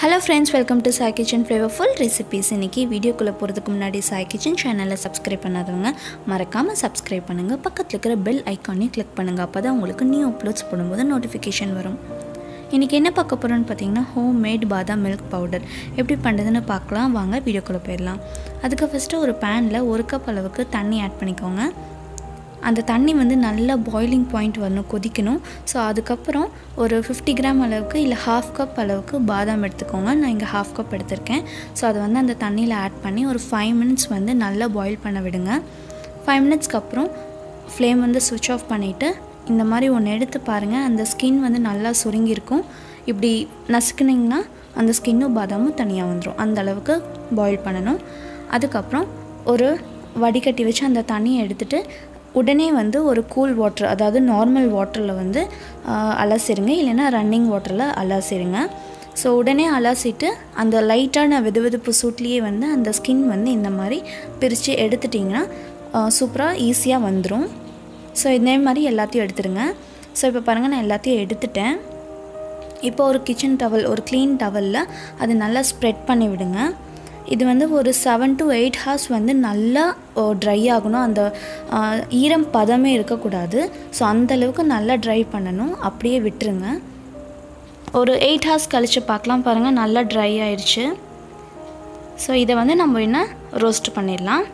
hello friends welcome to Sai kitchen flavourful recipes இன்றைக்கி வீடியோக்குள்ளே போகிறதுக்கு முன்னாடி சாய் கிச்சன் சேனலை சப்ஸ்கிரைப் பண்ணாதவங்க மறக்காமல் சப்ஸ்கிரைப் பண்ணுங்கள் பக்கத்தில் இருக்கிற பெல் ஐக்கானையும் கிளிக் பண்ணுங்கள் அப்போ தான் உங்களுக்கு நியூ அப்லோட்ஸ் போடும்போது நோட்டிஃபிகேஷன் வரும் இன்றைக்கி என்ன பார்க்க போகிறோன்னு பார்த்தீங்கன்னா ஹோம் மேட் பாதாம் மில்க் பவுடர் எப்படி பண்ணுறதுன்னு பார்க்கலாம் வாங்க வீடியோக்குள்ளே போயிடலாம் அதுக்கு ஃபஸ்ட்டு ஒரு பேனில் ஒரு கப் அளவுக்கு தண்ணி ஆட் பண்ணிக்கோங்க அந்த தண்ணி வந்து நல்லா பாய்லிங் பாயிண்ட் வரணும் கொதிக்கணும் ஸோ அதுக்கப்புறம் ஒரு ஃபிஃப்டி கிராம் அளவுக்கு இல்லை ஹாஃப் கப் அளவுக்கு பாதாம் எடுத்துக்கோங்க நான் இங்கே ஹாஃப் கப் எடுத்திருக்கேன் ஸோ அதை வந்து அந்த தண்ணியில் ஆட் பண்ணி ஒரு ஃபைவ் மினிட்ஸ் வந்து நல்லா பாயில் பண்ண விடுங்க ஃபைவ் மினிட்ஸ்க்கு அப்புறம் ஃப்ளேம் வந்து சுவிட்ச் ஆஃப் பண்ணிவிட்டு இந்த மாதிரி ஒன்று எடுத்து பாருங்கள் அந்த ஸ்கின் வந்து நல்லா சுருங்கியிருக்கும் இப்படி நசுக்குனிங்கன்னா அந்த ஸ்கின்னும் பாதாமும் தனியாக வந்துடும் அந்த அளவுக்கு பாயில் பண்ணணும் அதுக்கப்புறம் ஒரு வடிகட்டி வச்சு அந்த தண்ணியை எடுத்துகிட்டு உடனே வந்து ஒரு கூல் வாட்டர் அதாவது நார்மல் வாட்டரில் வந்து அலசிடுங்க இல்லைன்னா ரன்னிங் வாட்டரில் அலசிடுங்க ஸோ உடனே அலசிட்டு அந்த லைட்டான வெதுவெதுப்பு சூட்லேயே வந்து அந்த ஸ்கின் வந்து இந்த மாதிரி பிரித்து எடுத்துட்டிங்கன்னா சூப்பராக ஈஸியாக வந்துடும் ஸோ இதே மாதிரி எல்லாத்தையும் எடுத்துருங்க ஸோ இப்போ பாருங்கள் நான் எல்லாத்தையும் எடுத்துட்டேன் இப்போ ஒரு கிச்சன் டவல் ஒரு க்ளீன் டவலில் அது நல்லா ஸ்ப்ரெட் பண்ணி விடுங்க இது வந்து ஒரு செவன் டு எயிட் ஹார்ஸ் வந்து நல்லா ட்ரை ஆகணும் அந்த ஈரம் பதமே இருக்கக்கூடாது ஸோ அந்தளவுக்கு நல்லா ட்ரை பண்ணணும் அப்படியே விட்டுருங்க ஒரு எயிட் ஹார்ஸ் கழித்து பார்க்கலாம் பாருங்கள் நல்லா ட்ரை ஆயிடுச்சு ஸோ இதை வந்து நம்ம என்ன ரோஸ்ட் பண்ணிடலாம்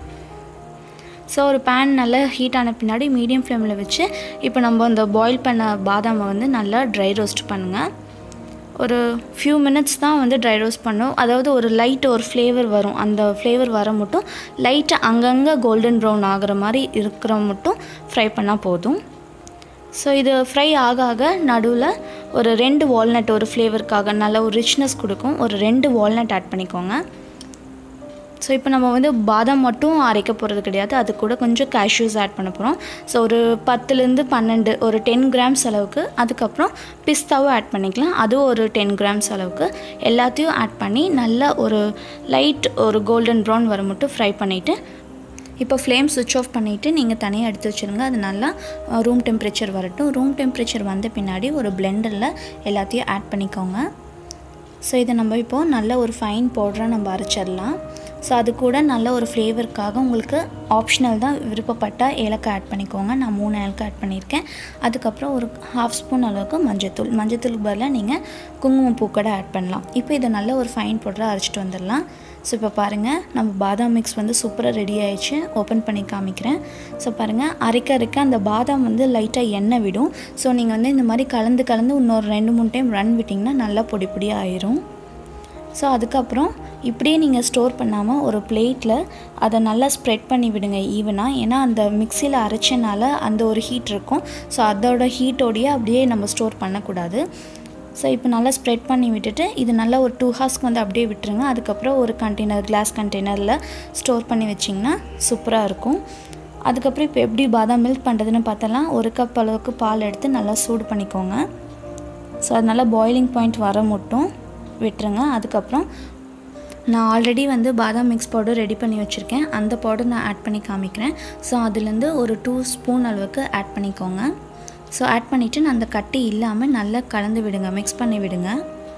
ஸோ ஒரு பேன் நல்லா ஹீட் ஆன பின்னாடி மீடியம் ஃப்ளேமில் வச்சு இப்போ நம்ம அந்த பாயில் பண்ண பாதாமை வந்து நல்லா ட்ரை ரோஸ்ட் பண்ணுங்கள் ஒரு ஃபியூ மினிட்ஸ் தான் வந்து ட்ரை ரோஸ்ட் பண்ணும் அதாவது ஒரு லைட் ஒரு ஃப்ளேவர் வரும் அந்த ஃப்ளேவர் வர மட்டும் லைட்டாக அங்கங்கே கோல்டன் ப்ரௌன் ஆகிற மாதிரி இருக்கிற மட்டும் ஃப்ரை பண்ணால் போதும் ஸோ இது ஃப்ரை ஆக ஆக நடுவில் ஒரு ரெண்டு வால்நட் ஒரு ஃப்ளேவருக்காக நல்ல ஒரு ரிச்னஸ் கொடுக்கும் ஒரு ரெண்டு வால்நட் ஆட் பண்ணிக்கோங்க ஸோ இப்போ நம்ம வந்து பாதாம் மட்டும் அரைக்க போகிறது கிடையாது அது கூட கொஞ்சம் கேஷ்யூஸ் ஆட் பண்ண போகிறோம் ஸோ ஒரு பத்துலேருந்து பன்னெண்டு ஒரு டென் கிராம்ஸ் அளவுக்கு அதுக்கப்புறம் பிஸ்தாவும் ஆட் பண்ணிக்கலாம் அதுவும் ஒரு டென் கிராம்ஸ் அளவுக்கு எல்லாத்தையும் ஆட் பண்ணி நல்லா ஒரு லைட் ஒரு கோல்டன் ப்ரௌன் வர மட்டும் ஃப்ரை பண்ணிவிட்டு இப்போ ஃப்ளேம் சுவிட்ச் ஆஃப் பண்ணிவிட்டு நீங்கள் தனியாக எடுத்து வச்சுருங்க அது நல்லா ரூம் டெம்பரேச்சர் வரட்டும் ரூம் டெம்பரேச்சர் வந்த பின்னாடி ஒரு பிளெண்டரில் எல்லாத்தையும் ஆட் பண்ணிக்கோங்க ஸோ இதை நம்ம இப்போது நல்ல ஒரு ஃபைன் பவுடராக நம்ம அரைச்சிடலாம் ஸோ அது கூட நல்ல ஒரு ஃப்ளேவருக்காக உங்களுக்கு ஆப்ஷனல் தான் விருப்பப்பட்டால் ஏலக்காய் ஆட் பண்ணிக்கோங்க நான் மூணு ஏலக்காய் ஆட் பண்ணியிருக்கேன் அதுக்கப்புறம் ஒரு ஹாஃப் ஸ்பூன் அளவுக்கு மஞ்சத்தூள் மஞ்சத்தூளுக்கு பதிலாக நீங்கள் குங்குமப்பூ கூட ஆட் பண்ணலாம் இப்போ இதை நல்ல ஒரு ஃபைன் பவுடராக அரைச்சிட்டு வந்துடலாம் ஸோ இப்போ பாருங்கள் நம்ம பாதாம் மிக்ஸ் வந்து சூப்பராக ரெடி ஆயிடுச்சு ஓப்பன் பண்ணி காமிக்கிறேன் ஸோ பாருங்கள் அரைக்க அரைக்க அந்த பாதாம் வந்து லைட்டாக எண்ணெய் விடும் ஸோ நீங்கள் வந்து இந்த மாதிரி கலந்து கலந்து இன்னொரு ரெண்டு மூணு டைம் ரன் விட்டிங்கன்னா நல்லா பொடி பொடியாக ஆயிரும் ஸோ அதுக்கப்புறம் இப்படியே நீங்கள் ஸ்டோர் பண்ணாமல் ஒரு பிளேட்டில் அதை நல்லா ஸ்ப்ரெட் பண்ணி விடுங்க ஈவனாக ஏன்னா அந்த மிக்சியில் அரைச்சனால அந்த ஒரு ஹீட் இருக்கும் ஸோ அதோட ஹீட்டோடையே அப்படியே நம்ம ஸ்டோர் பண்ணக்கூடாது ஸோ இப்போ நல்லா ஸ்ப்ரெட் பண்ணி விட்டுட்டு இது நல்லா ஒரு டூ ஹார்ஸ்க்கு வந்து அப்படியே விட்டுருங்க அதுக்கப்புறம் ஒரு கண்டெய்னர் கிளாஸ் கண்டெய்னரில் ஸ்டோர் பண்ணி வச்சிங்கன்னா சூப்பராக இருக்கும் அதுக்கப்புறம் இப்போ எப்படி பாதாம் மில்க் பண்ணுறதுன்னு பார்த்தலாம் ஒரு கப் அளவுக்கு பால் எடுத்து நல்லா சூடு பண்ணிக்கோங்க ஸோ அது நல்லா பாயிலிங் பாயிண்ட் வர மட்டும் விட்டுருங்க அதுக்கப்புறம் நான் ஆல்ரெடி வந்து பாதாம் மிக்ஸ் பவுடர் ரெடி பண்ணி வச்சுருக்கேன் அந்த பவுடர் நான் ஆட் பண்ணி காமிக்கிறேன் ஸோ அதுலேருந்து ஒரு டூ ஸ்பூன் அளவுக்கு ஆட் பண்ணிக்கோங்க ஸோ ஆட் பண்ணிவிட்டு நான் அந்த கட்டி இல்லாமல் நல்லா கலந்து விடுங்க மிக்ஸ் பண்ணி விடுங்க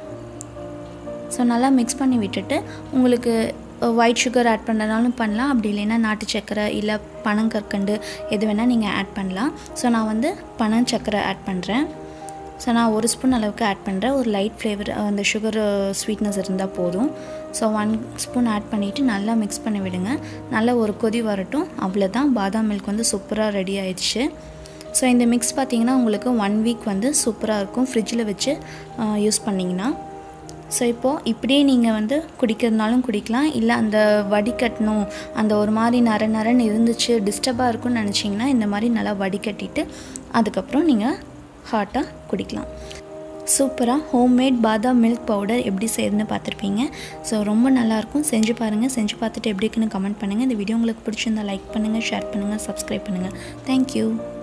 ஸோ நல்லா மிக்ஸ் பண்ணி விட்டுட்டு உங்களுக்கு ஒயிட் சுகர் ஆட் பண்ணுறதுனாலும் பண்ணலாம் அப்படி இல்லைன்னா நாட்டு சக்கரை இல்லை பனங்கற்கண்டு எது வேணால் நீங்கள் ஆட் பண்ணலாம் ஸோ நான் வந்து பனம் சக்கரை ஆட் பண்ணுறேன் ஸோ நான் ஒரு ஸ்பூன் அளவுக்கு ஆட் பண்ணுறேன் ஒரு லைட் ஃப்ளேவர் அந்த சுகர் ஸ்வீட்னஸ் இருந்தால் போதும் ஸோ ஒன் ஸ்பூன் ஆட் பண்ணிவிட்டு நல்லா மிக்ஸ் பண்ணி விடுங்க நல்லா ஒரு கொதி வரட்டும் அவ்வளோதான் பாதாம் மில்க் வந்து சூப்பராக ரெடி ஆயிடுச்சு ஸோ இந்த மிக்ஸ் பார்த்திங்கன்னா உங்களுக்கு ஒன் வீக் வந்து சூப்பராக இருக்கும் ஃப்ரிட்ஜில் வச்சு யூஸ் பண்ணிங்கன்னா ஸோ இப்போது இப்படியே நீங்கள் வந்து குடிக்கிறதுனாலும் குடிக்கலாம் இல்லை அந்த வடிகட்டணும் அந்த ஒரு மாதிரி நர நரன்னு இருந்துச்சு டிஸ்டர்பாக இருக்கும்னு நினச்சிங்கன்னா இந்த மாதிரி நல்லா வடிகட்டிட்டு அதுக்கப்புறம் நீங்கள் ஹாட்டாக குடிக்கலாம் சூப்பராக ஹோம்மேட் பாதாம் மில்க் பவுடர் எப்படி செய்யுதுன்னு பார்த்துருப்பீங்க ஸோ ரொம்ப நல்லாயிருக்கும் செஞ்சு பாருங்கள் செஞ்சு பார்த்துட்டு எப்படி இருக்குன்னு கமெண்ட் பண்ணுங்கள் இந்த வீடியோ உங்களுக்கு பிடிச்சிருந்தா லைக் பண்ணுங்கள் ஷேர் பண்ணுங்கள் சப்ஸ்கிரைப் பண்ணுங்கள் தேங்க்யூ